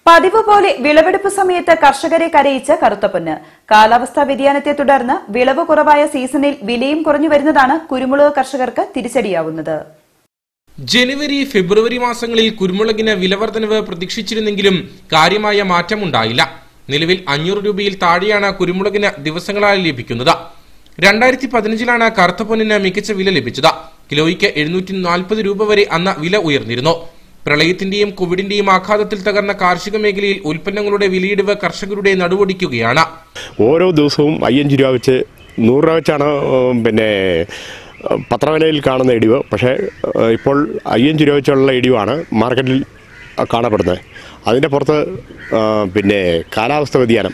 പതിവ് പോലെ വിളവെടുപ്പ് സമയത്ത് കർഷകരെ കരയിച്ച കറുത്തപ്പൊന്ന് കാലാവസ്ഥാ വ്യതിയാനത്തെ തുടർന്ന് വിളവ് കുറവായ സീസണിൽ വിലയും കുറഞ്ഞു വരുന്നതാണ് കുരുമുളക് കർഷകർക്ക് തിരിച്ചടിയാവുന്നത് ജനുവരി ഫെബ്രുവരി മാസങ്ങളിൽ കുരുമുളകിന് വിലവർധനവ് പ്രതീക്ഷിച്ചിരുന്നെങ്കിലും കാര്യമായ മാറ്റമുണ്ടായില്ല നിലവിൽ അഞ്ഞൂറ് രൂപയിൽ താഴെയാണ് കുരുമുളകിന് ദിവസങ്ങളായി ലഭിക്കുന്നത് രണ്ടായിരത്തി പതിനഞ്ചിലാണ് കറുത്ത പൊന്നിന് മികച്ച വില ലഭിച്ചത് കിലോയ്ക്ക് എഴുന്നൂറ്റി നാൽപ്പത് രൂപ വരെ അന്ന് വില ഉയർന്നിരുന്നു പ്രളയത്തിന്റെയും കോവിഡിന്റെയും ആഘാതത്തിൽ തകർന്ന കാർഷിക മേഖലയിൽ ഉൽപ്പന്നങ്ങളുടെ വിലയിടിവ് കർഷകരുടെ നടുവൊടിക്കുകയാണ് ഓരോ ദിവസവും അയ്യഞ്ച് രൂപ വെച്ച് നൂറ് രൂപ വെച്ചാണ് ഉം, പിന്നെ ഉം, പത്രവിലയിൽ കാണുന്ന ഇടിവ് പക്ഷേ ഉം, ഇപ്പോൾ അയ്യഞ്ച് രൂപ വെച്ചുള്ള ഇടിവാണ് മാർക്കറ്റിൽ കാണപ്പെടുന്നത് അതിൻ്റെ പുറത്ത് ഉം, പിന്നെ കാലാവസ്ഥ വ്യതിയാനം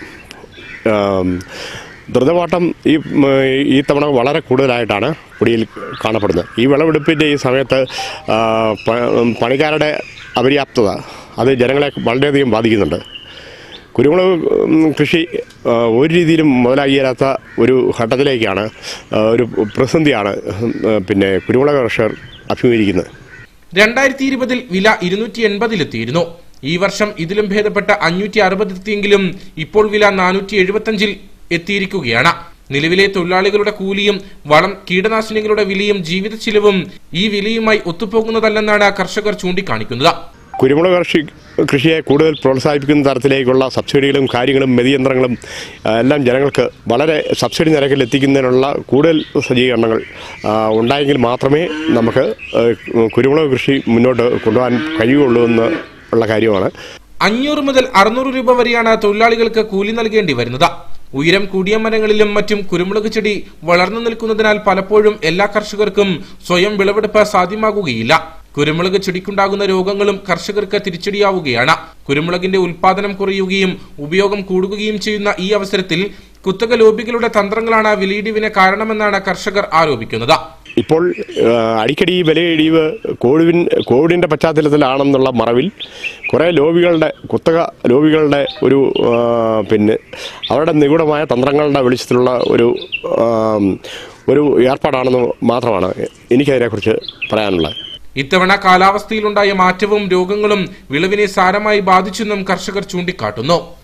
ഉം, ദ്രുതപാട്ടം ഈ ഉം, ഈ തവണ വളരെ കൂടുതലായിട്ടാണ് പൊടിയിൽ കാണപ്പെടുന്നത് ഈ വിളവെടുപ്പിൻ്റെ ഈ സമയത്ത് ആ, പ- ഉം, പണിക്കാരുടെ അപര്യാപ്തത അത് ജനങ്ങളെ വളരെയധികം ബാധിക്കുന്നുണ്ട് കുരുമുളക് ഉം, കൃഷി ആ, ഒരു രീതിയിലും മുതലാകിയാത്ത ഒരു ഘട്ടത്തിലേക്കാണ് ആ, ഒരു പ്രതിസന്ധിയാണ് ഉം, ആ, പിന്നെ കുരുമുളക് കർഷകർ അഭിമുഖീകരിക്കുന്നത് രണ്ടായിരത്തി ഇരുപതിൽ വില ഇരുന്നൂറ്റി എൺപതിലെത്തിയിരുന്നു ഈ വർഷം ഇതിലും ഭേദപ്പെട്ട അഞ്ഞൂറ്റി അറുപതെത്തിയെങ്കിലും ഇപ്പോൾ വില നാനൂറ്റി എഴുപത്തഞ്ചിൽ എത്തിയിരിക്കുകയാണ് നിലവിലെ തൊഴിലാളികളുടെ കൂലിയും വളം കീടനാശിനികളുടെ വിലയും ജീവിത ചിലവും ഈ വിലയുമായി ഒത്തുപോകുന്നതല്ലെന്നാണ് കർഷകർ ചൂണ്ടിക്കാണിക്കുന്നത് കുരുമുളക് കൃഷി കൃഷിയെ കൂടുതൽ പ്രോത്സാഹിപ്പിക്കുന്ന തരത്തിലേക്കുള്ള സബ്സിഡികളും കാര്യങ്ങളും മെതിയന്ത്രങ്ങളും ആ, എല്ലാം ജനങ്ങൾക്ക് വളരെ സബ്സിഡി നിരക്കിൽ എത്തിക്കുന്നതിനുള്ള കൂടുതൽ സജ്ജീകരണങ്ങൾ ആ, ഉണ്ടായെങ്കിൽ മാത്രമേ നമുക്ക് ആ, കുരുമുളക് കൃഷി മുന്നോട്ട് കൊണ്ടുപോകാൻ കഴിയുള്ളൂ എന്ന് ഉള്ള കാര്യമാണ് അഞ്ഞൂറ് മുതൽ അറുന്നൂറ് രൂപ വരെയാണ് തൊഴിലാളികൾക്ക് കൂലി നൽകേണ്ടി വരുന്നത് ഉയരം കൂടിയ മരങ്ങളിലും മറ്റും കുരുമുളക് ചെടി വളർന്നു നിൽക്കുന്നതിനാൽ പലപ്പോഴും എല്ലാ കർഷകർക്കും സ്വയം വിളവെടുപ്പ് സാധ്യമാകുകയില്ല കുരുമുളക് ചെടിക്കുണ്ടാകുന്ന രോഗങ്ങളും കർഷകർക്ക് തിരിച്ചടിയാവുകയാണ് കുരുമുളകിന്റെ ഉൽപാദനം കുറയുകയും ഉപയോഗം കൂടുകയും ചെയ്യുന്ന ഈ അവസരത്തിൽ കുത്തക ലോബികളുടെ തന്ത്രങ്ങളാണ് വിലയിടിവിന് കാരണമെന്നാണ് കർഷകർ ആരോപിക്കുന്നത് ഇപ്പോൾ ആ, അടിക്കടി ഈ വിലയിടിവ് കോവിഡിൻ കോവിഡിൻ്റെ പശ്ചാത്തലത്തിലാണെന്നുള്ള മറവിൽ കുറേ ലോബികളുടെ കുത്തക ലോബികളുടെ ഒരു ആ, പിന്നെ അവരുടെ നിഗൂഢമായ തന്ത്രങ്ങളുടെ വെളിച്ചത്തിലുള്ള ഒരു ആ, ഒരു ഏർപ്പാടാണെന്ന് മാത്രമാണ് എനിക്കതിനെക്കുറിച്ച് പറയാനുള്ളത് ഇത്തവണ കാലാവസ്ഥയിലുണ്ടായ മാറ്റവും രോഗങ്ങളും വിളവിനെ സാരമായി ബാധിച്ചെന്നും കർഷകർ ചൂണ്ടിക്കാട്ടുന്നു